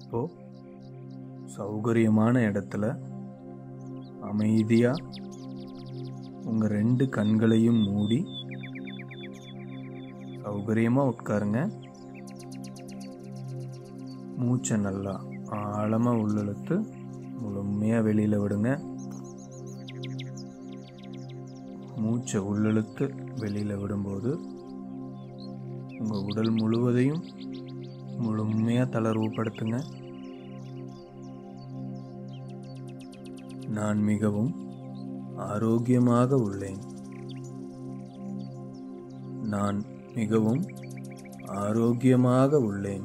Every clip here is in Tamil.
இப்போ சௌகரியமான இடத்துல அமைதியா உங்க ரெண்டு கண்களையும் மூடி சௌகரியமா உட்காருங்க மூச்சை நல்லா ஆழமா உள்ளிழுத்து முழுமையா வெளியில விடுங்க மூச்சை உள்ளிழுத்து வெளியில விடும்போது உங்க உடல் முழுவதையும் முழுமையா தளர்வுபடுத்துங்க நான் மிகவும் ஆரோக்கியமாக உள்ளேன் நான் மிகவும் ஆரோக்கியமாக உள்ளேன்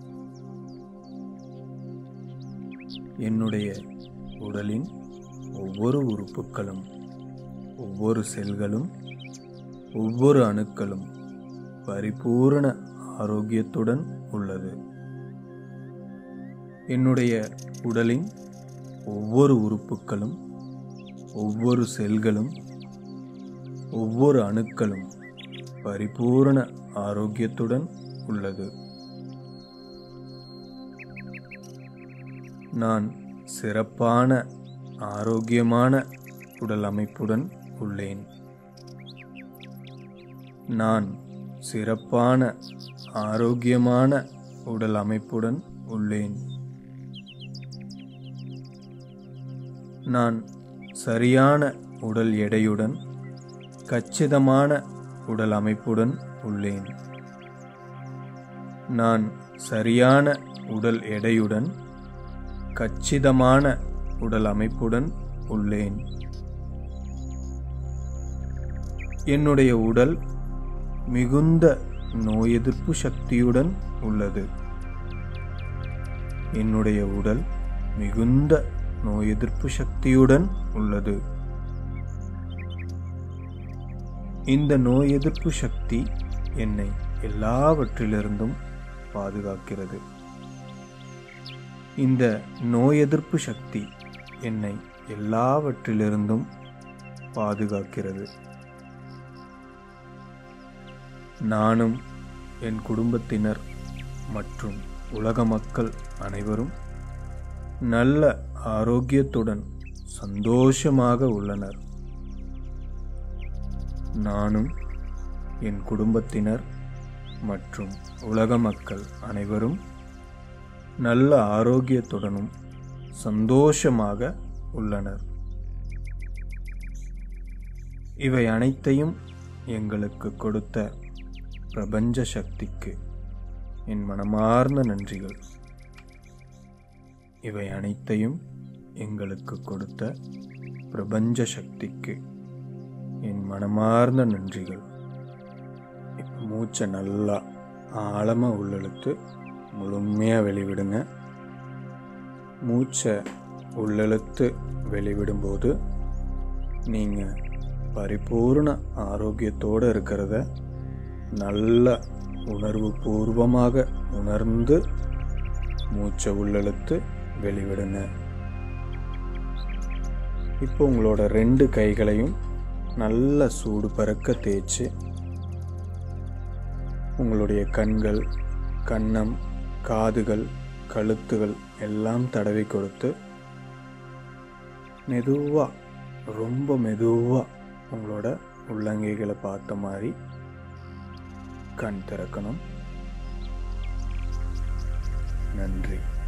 என்னுடைய உடலின் ஒவ்வொரு உறுப்புகளும் ஒவ்வொரு செல்களும் ஒவ்வொரு அணுக்களும் பரிபூரண ஆரோக்கியத்துடன் உள்ளது என்னுடைய உடலின் ஒவ்வொரு உறுப்புகளும் ஒவ்வொரு செல்களும் ஒவ்வொரு அணுக்களும் பரிபூரண ஆரோக்கியத்துடன் உள்ளது நான் சிறப்பான ஆரோக்கியமான உடல் அமைப்புடன் உள்ளேன் நான் சிறப்பான ஆரோக்கியமான உடல் அமைப்புடன் உள்ளேன் நான் சரியான உடல் எடையுடன் கச்சிதமான உடல் அமைப்புடன் உள்ளேன் நான் சரியான உடல் எடையுடன் கச்சிதமான உடல் அமைப்புடன் உள்ளேன் என்னுடைய உடல் மிகுந்த நோய் எதிர்ப்பு சக்தியுடன் உள்ளது என்னுடைய உடல் மிகுந்த நோய் எதிர்ப்பு சக்தியுடன் உள்ளது இந்த நோய் எதிர்ப்பு சக்தி என்னை எல்லாவற்றிலிருந்தும் பாதுகாக்கிறது இந்த நோய் எதிர்ப்பு சக்தி என்னை எல்லாவற்றிலிருந்தும் பாதுகாக்கிறது நானும் என் குடும்பத்தினர் மற்றும் உலக மக்கள் அனைவரும் நல்ல ஆரோக்கியத்துடன் சந்தோஷமாக உள்ளனர் நானும் என் குடும்பத்தினர் மற்றும் உலக மக்கள் அனைவரும் நல்ல ஆரோக்கியத்துடனும் சந்தோஷமாக உள்ளனர் இவை அனைத்தையும் எங்களுக்கு கொடுத்த பிரபஞ்ச சக்திக்கு என் மனமார்ந்த நன்றிகள் இவை அனைத்தையும் எங்களுக்கு கொடுத்த பிரபஞ்ச சக்திக்கு என் மனமார்ந்த நன்றிகள் இப்போ மூச்சை நல்லா ஆழமாக உள்ளெழுத்து முழுமையாக வெளிவிடுங்க மூச்சை உள்ளெழுத்து வெளிவிடும்போது நீங்கள் பரிபூர்ண ஆரோக்கியத்தோடு இருக்கிறத நல்ல உணர்வு பூர்வமாக உணர்ந்து மூச்சை உள்ளெழுத்து வெளிவிடுங்க இப்போ உங்களோட ரெண்டு கைகளையும் நல்ல சூடு பறக்க தேய்ச்சி உங்களுடைய கண்கள் கன்னம் காதுகள் கழுத்துகள் எல்லாம் தடவி கொடுத்து மெதுவாக ரொம்ப மெதுவாக உங்களோட உள்ளங்கைகளை பார்த்த மாதிரி கண் திறக்கணும் நன்றி